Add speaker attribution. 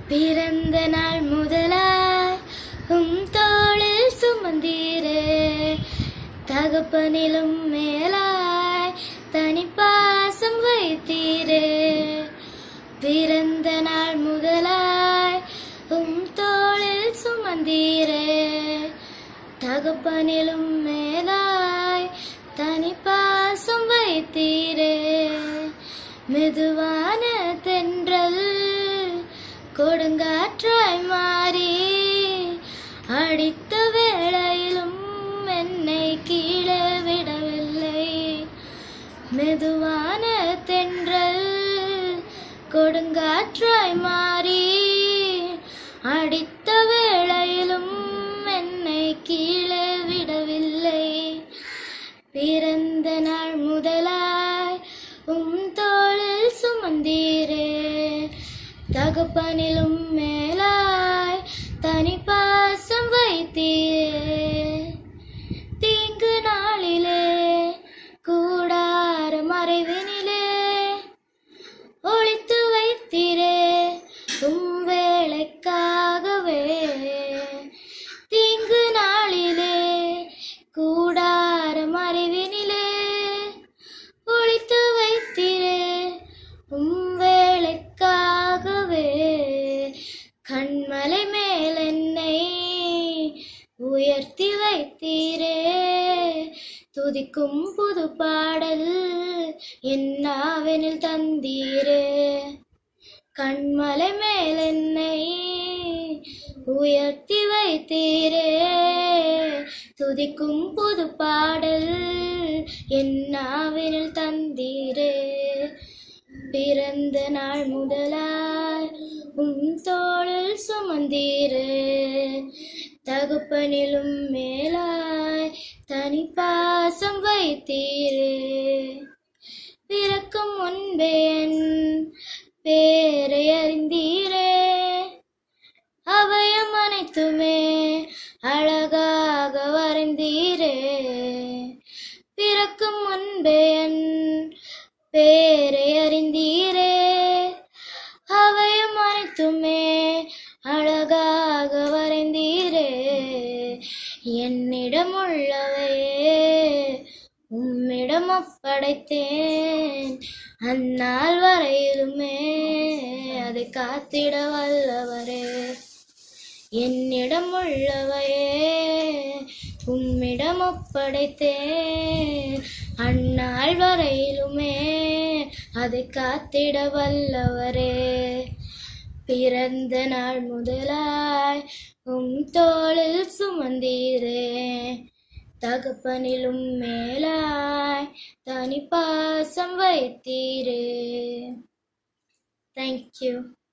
Speaker 1: பிறந்த நாள் முதலாய் உம் தோளில் சுமந்தீரே தகப்பனிலும் மேலாய் தனிப்பாசம் வைத்தீரே பிறந்த நாள் முதலாய் உம் தோளில் சுமந்தீரே தகப்பனிலும் மேலாய் தனிப்பாசம் வைத்தீரே மெதுவான தென்றல் கொடுங்காற்றாய் மாறி அடித்த வேளையிலும் என்னை கீழே விடவில்லை மெதுவான தென்றல் கொடுங்காற்றாய் மாறி அடித்த வேளையிலும் என்னை கீழே விடவில்லை பிறந்த நாள் முதலாய் உம் தோளில் சுமந்தீரே தகப்பனிலும் மேலாய் தனி பாசம் வைத்தீரே தீங்கு நாளிலே கூடார மறைவினிலே ஒளித்து வைத்தீரே உம் வேலைக்காகவே தீங்கு நாளிலே கூடார மறைவினிலே ஒளித்து வைத்தீரே உம் வேலைக்காகவே கண்மலை மேல் என்னை உயர்த்தி வைத்தீரே துதிக்கும் புது பாடல் என்னாவெனில் தந்தீரே கண்மலை மேல் என்னை உயர்த்தி வைத்தீரே துதிக்கும் புது பாடல் என்னாவெனில் தந்தீரே பிறந்த நாள் முதலாய் உம் தோளில் சுமந்தீரே தகுப்பனிலும் மேலாய் தனி பாசம் வைத்தீரே பிறக்கும் முன்பே என் பேரை அறிந்தீரே அவயம் அனைத்துமே அழகாக வரைந்தீரே பிறக்கும் முன்பே என் பேரை அறிந்தீரே அவையும் அனைத்துமே அழகாக வரைந்தீரே என்னிடம் உள்ளவையே உம்மிடம் ஒப்படைத்தேன் அந்நாள் வரையிலுமே அதை காத்திட வல்லவரே என்னிடம் உள்ளவையே உம்மிடம் ஒப்படைத்தேன் அந்நாள் வரையிலுமே அதை காத்திட வல்லவரே பிறந்த நாள் முதலாய் உம் தோளில் சுமந்தீரே தகப்பனிலும் மேலாய் தனி பாசம் வைத்தீரே தேங்க்யூ